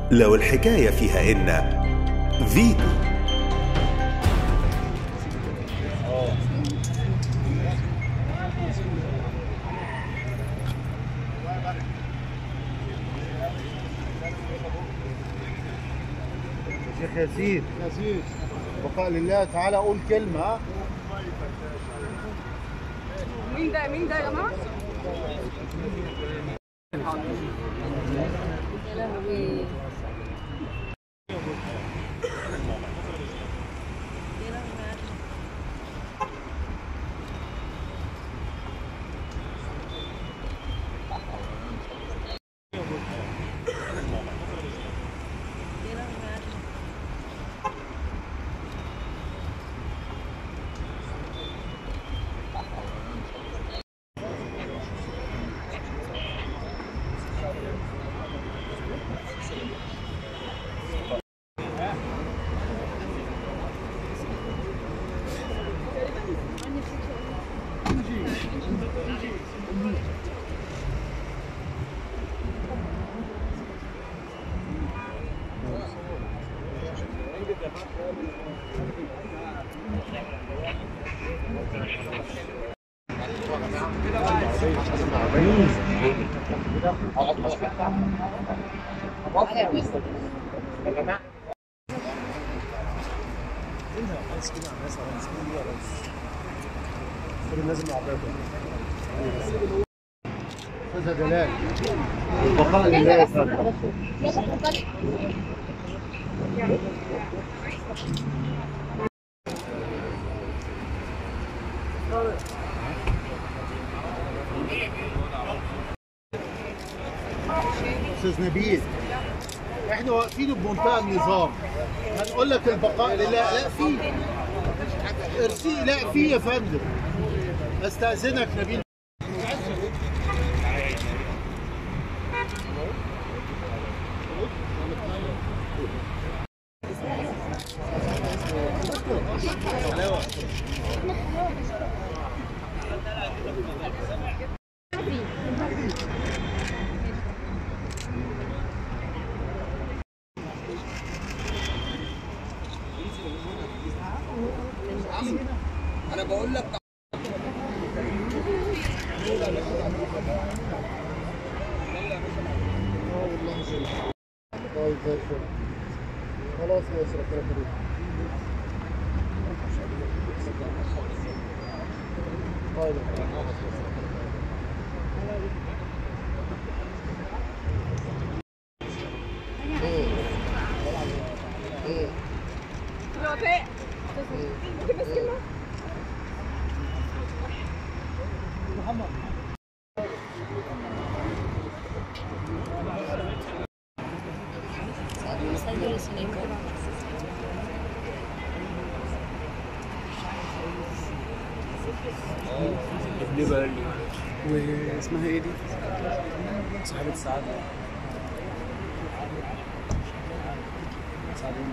لو الحكاية فيها إن فيتو شيخ ياسين ياسين بقاء لله تعالى قول كلمة ها مين ده مين ده يا جماعه؟ يا لهوي استاذ جلال البقاء لله يا فندم استاذ نبيل احنا واقفين بمنتهى النظام هنقول لك البقاء لله لا في ارسي لا في يا فندم استاذنك نبيل طيب زي الفل خلاص يا اشرف ربنا يخليك طيب وفاء ممكن بس كلمه واسمها ايه دي؟ صاحبة السعادة سعادة